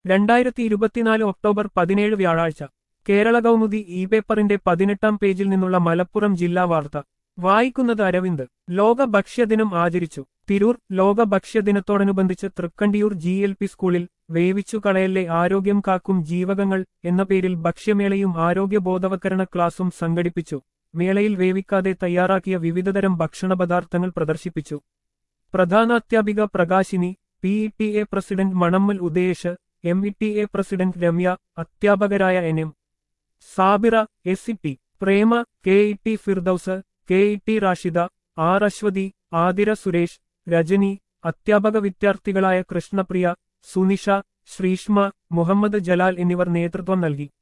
രണ്ടായിരത്തി ഇരുപത്തിനാല് ഒക്ടോബർ പതിനേഴ് വ്യാഴാഴ്ച കേരള കൗമുദി ഇ പേപ്പറിന്റെ പതിനെട്ടാം പേജിൽ നിന്നുള്ള മലപ്പുറം ജില്ലാ വാർത്ത വായിക്കുന്നത് അരവിന്ദ് ലോക ഭക്ഷ്യദിനം ആചരിച്ചു തിരൂർ ലോക ഭക്ഷ്യദിനത്തോടനുബന്ധിച്ച് തൃക്കണ്ടിയൂർ ജി എൽ പി സ്കൂളിൽ വേവിച്ചു കളയല്ലേ ആരോഗ്യം കാക്കും ജീവകങ്ങൾ എന്ന പേരിൽ ഭക്ഷ്യമേളയും ആരോഗ്യ ബോധവൽക്കരണ ക്ലാസും സംഘടിപ്പിച്ചു മേളയിൽ വേവിക്കാതെ തയ്യാറാക്കിയ വിവിധതരം ഭക്ഷണപദാർത്ഥങ്ങൾ പ്രദർശിപ്പിച്ചു പ്രധാനാധ്യാപിക Prakashini P E T A president Manammal Udayesh M E T A president Ramya അധ്യാപകരായ N M Sabira S E T Prema K E T Firdous K E T Rashida R Aswathy Athira Suresh Rajani അധ്യാപക വിദ്യാർത്ഥികളായ കൃഷ്ണപ്രിയ സുനിഷ ശ്രീഷ്മ മുഹമ്മദ് ജലാൽ എന്നിവർ നേതൃത്വം നൽകി